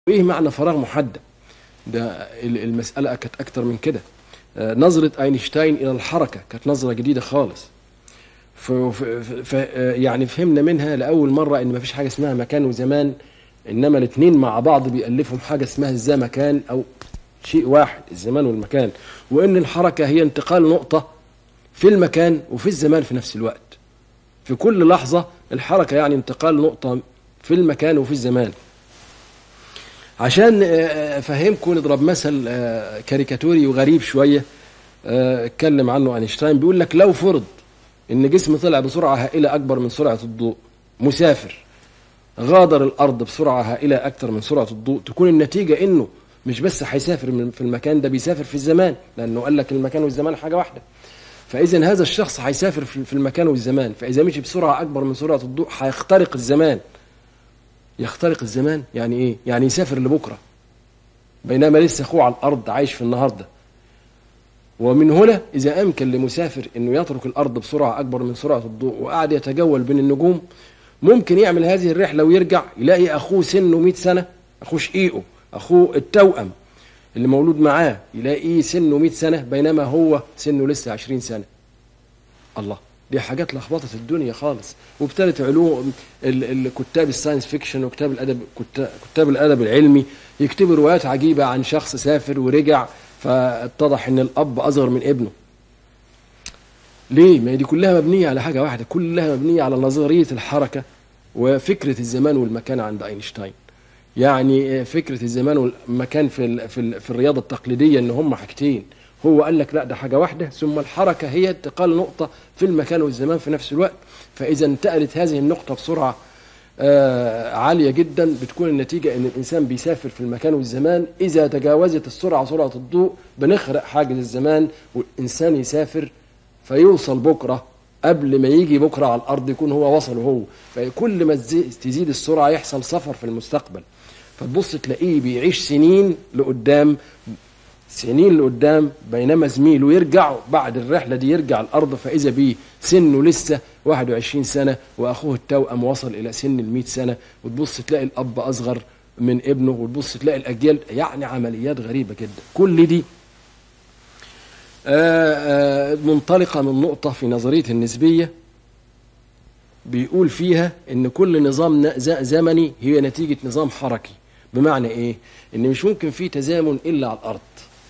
ايه معنى فراغ محدد ده المسألة كانت أكتر من كده نظرة أينشتاين إلى الحركة كانت نظرة جديدة خالص ف ف يعني فهمنا منها لأول مرة إن مفيش حاجة اسمها مكان وزمان إنما الاثنين مع بعض بيألفهم حاجة اسمها الزمكان أو شيء واحد الزمان والمكان وإن الحركة هي انتقال نقطة في المكان وفي الزمان في نفس الوقت في كل لحظة الحركة يعني انتقال نقطة في المكان وفي الزمان عشان افهمكم نضرب مثل كاريكاتوري وغريب شويه اتكلم عنه اينشتاين بيقول لك لو فرض ان جسم طلع بسرعه هائله اكبر من سرعه الضوء مسافر غادر الارض بسرعه هائله اكثر من سرعه الضوء تكون النتيجه انه مش بس هيسافر في المكان ده بيسافر في الزمان لانه قال لك المكان والزمان حاجه واحده فاذا هذا الشخص هيسافر في المكان والزمان فاذا مشي بسرعه اكبر من سرعه الضوء هيخترق الزمان يخترق الزمان يعني ايه يعني يسافر لبكره بينما لسه اخوه على الارض عايش في النهارده ومن هنا اذا امكن لمسافر انه يترك الارض بسرعه اكبر من سرعه الضوء وقعد يتجول بين النجوم ممكن يعمل هذه الرحله ويرجع يلاقي اخوه سنه 100 سنه اخوه شقيقه اخوه التوأم اللي مولود معاه يلاقيه سنه 100 سنه بينما هو سنه لسه 20 سنه الله دي حاجات لخبطت الدنيا خالص وابتدت علوم الكتاب الساينس فيكشن وكتاب الادب كتاب الادب العلمي يكتبوا روايات عجيبه عن شخص سافر ورجع فاتضح ان الاب اصغر من ابنه ليه ما دي كلها مبنيه على حاجه واحده كلها مبنيه على نظريه الحركه وفكره الزمان والمكان عند اينشتاين يعني فكره الزمان والمكان في في, في الرياضه التقليديه ان هم حاجتين هو قال لك لا ده حاجه واحده ثم الحركه هي انتقال نقطه في المكان والزمان في نفس الوقت فاذا انتقلت هذه النقطه بسرعه آه عاليه جدا بتكون النتيجه ان الانسان بيسافر في المكان والزمان اذا تجاوزت السرعه سرعه الضوء بنخرق حاجز الزمان والانسان يسافر فيوصل بكره قبل ما يجي بكره على الارض يكون هو وصل هو فكل ما تزيد السرعه يحصل سفر في المستقبل فتبص تلاقيه بيعيش سنين لقدام سنين لقدام بينما زميله يرجع بعد الرحله دي يرجع الارض فاذا بيه سنه لسه 21 سنه واخوه التوأم وصل الى سن ال 100 سنه وتبص تلاقي الاب اصغر من ابنه وتبص تلاقي الاجيال يعني عمليات غريبه جدا كل دي آآ آآ منطلقه من نقطه في نظريه النسبيه بيقول فيها ان كل نظام زمني هي نتيجه نظام حركي بمعنى ايه ان مش ممكن في تزامن الا على الارض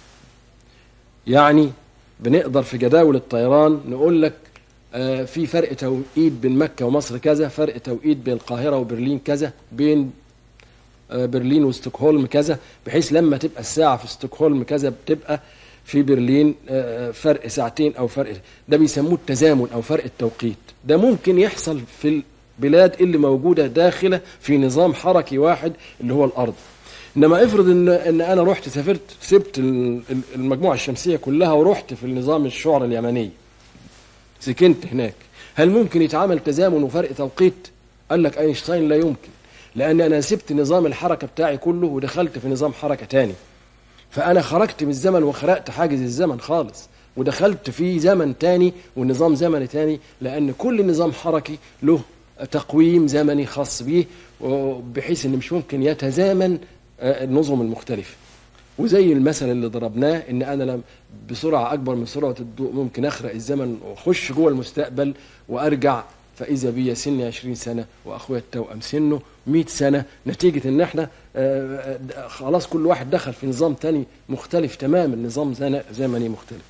يعني بنقدر في جداول الطيران نقول لك آه في فرق توقيت بين مكة ومصر كذا فرق توقيت بين القاهرة وبرلين كذا بين آه برلين وستوكهولم كذا بحيث لما تبقى الساعة في ستوكهولم كذا بتبقى في برلين آه فرق ساعتين أو فرق ده بيسموه التزامن أو فرق التوقيت ده ممكن يحصل في البلاد اللي موجودة داخلة في نظام حركي واحد اللي هو الأرض انما افرض ان ان انا رحت سافرت سبت المجموعه الشمسيه كلها ورحت في النظام الشعر اليمني سكنت هناك هل ممكن يتعامل تزامن وفرق توقيت قال لك اينشتاين لا يمكن لان انا سبت نظام الحركه بتاعي كله ودخلت في نظام حركه تاني فانا خرجت من الزمن وخرقت حاجز الزمن خالص ودخلت في زمن تاني ونظام زمني تاني لان كل نظام حركي له تقويم زمني خاص به بحيث ان مش ممكن يتزامن النظم المختلفة وزي المثل اللي ضربناه ان انا لم بسرعة اكبر من سرعة الضوء ممكن اخرق الزمن واخش جوه المستقبل وارجع فاذا بي سني 20 سنة واخويا التوأم سنه 100 سنة نتيجة ان احنا خلاص كل واحد دخل في نظام تاني مختلف تماما نظام زمني مختلف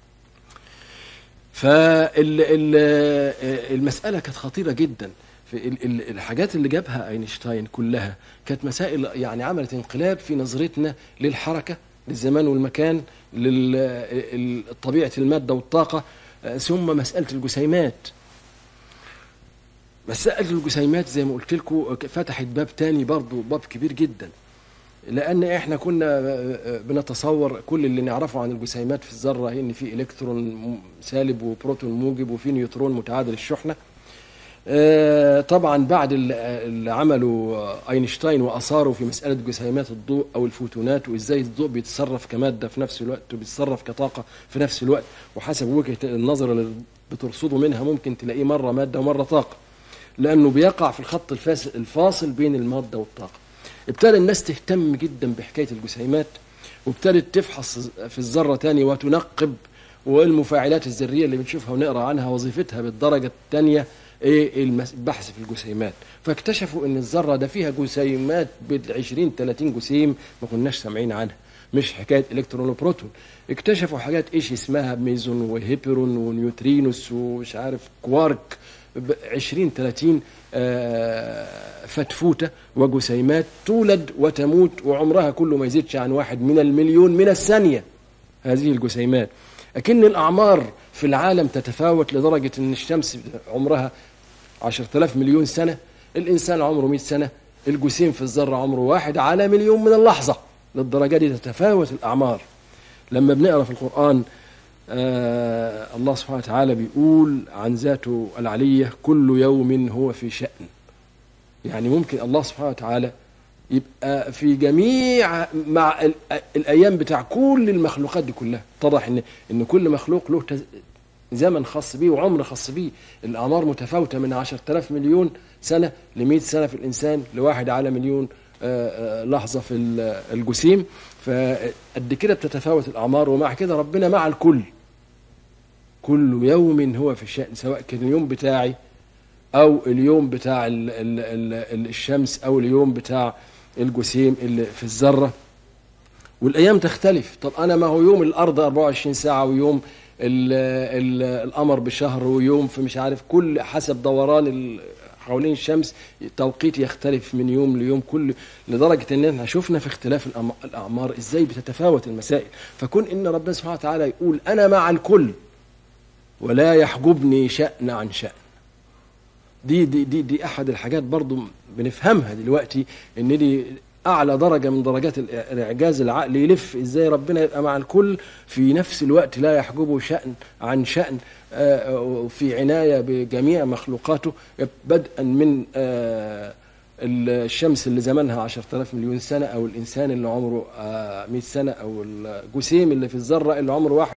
فالمسألة كانت خطيرة جدا في الحاجات اللي جابها اينشتاين كلها كانت مسائل يعني عملت انقلاب في نظرتنا للحركه للزمان والمكان لطبيعه الماده والطاقه ثم مساله الجسيمات مساله الجسيمات زي ما قلت لكم فتحت باب تاني برضه باب كبير جدا لان احنا كنا بنتصور كل اللي نعرفه عن الجسيمات في الذره ان في الكترون سالب وبروتون موجب وفي نيوترون متعادل الشحنه طبعا بعد اللي عمله اينشتاين واثاره في مساله جسيمات الضوء او الفوتونات وازاي الضوء بيتصرف كماده في نفس الوقت وبيتصرف كطاقه في نفس الوقت وحسب وجهه النظر اللي بترصده منها ممكن تلاقيه مره ماده ومره طاقه لانه بيقع في الخط الفاصل بين الماده والطاقه ابتدى الناس تهتم جدا بحكايه الجسيمات وابتدت تفحص في الذره تاني وتنقب والمفاعلات الذريه اللي بنشوفها ونقرا عنها وظيفتها بالدرجه الثانيه ايه المس- البحث في الجسيمات فاكتشفوا ان الذره ده فيها جسيمات بال 20 30 جسيم ما كناش سامعين عنها مش حكايه الكترون وبروتون اكتشفوا حاجات ايش اسمها ميزون وهيبرون ونيوترينوس ومش عارف كوارك ب 20 30 آه، فتفوته وجسيمات تولد وتموت وعمرها كله ما يزيدش عن واحد من المليون من الثانيه هذه الجسيمات أكن الأعمار في العالم تتفاوت لدرجة أن الشمس عمرها 10000 مليون سنة الإنسان عمره 100 سنة الجسيم في الذرة عمره واحد على مليون من اللحظة للدرجة دي تتفاوت الأعمار لما بنقرأ في القرآن آه الله سبحانه وتعالى بيقول عن ذاته العلية كل يوم هو في شأن يعني ممكن الله سبحانه وتعالى يبقى في جميع مع ال- الايام بتاع كل المخلوقات دي كلها اتضح ان ان كل مخلوق له تز- زمن خاص بيه وعمر خاص بيه الاعمار متفاوته من 10000 مليون سنه ل 100 سنه في الانسان لواحد على مليون آه، آه، لحظه في ال- الجسيم فقد كده بتتفاوت الاعمار ومع كده ربنا مع الكل كل يوم هو في شأن سواء كان اليوم بتاعي او اليوم بتاع ال ال ال الشمس او اليوم بتاع الجسيم اللي في الذره والايام تختلف طب انا ما هو يوم الارض 24 ساعه ويوم ال ال القمر بشهر ويوم في مش عارف كل حسب دوران ال- حوالين الشمس توقيت يختلف من يوم ليوم كل لدرجه ان احنا شفنا في اختلاف الأم- الاعمار ازاي بتتفاوت المسائل فكون ان ربنا سبحانه وتعالى يقول انا مع الكل ولا يحجبني شأن عن شأن دي دي دي دي احد الحاجات برضو بنفهمها دلوقتي ان دي اعلى درجه من درجات الإع- الاعجاز العقلي يلف ازاي ربنا يبقى مع الكل في نفس الوقت لا يحجبه شان عن شان آه، وفي عنايه بجميع مخلوقاته بدءا من آه، الشمس اللي زمنها 10000 مليون سنه او الانسان اللي عمره آه، 100 سنه او الجسيم اللي في الذره اللي عمره واحد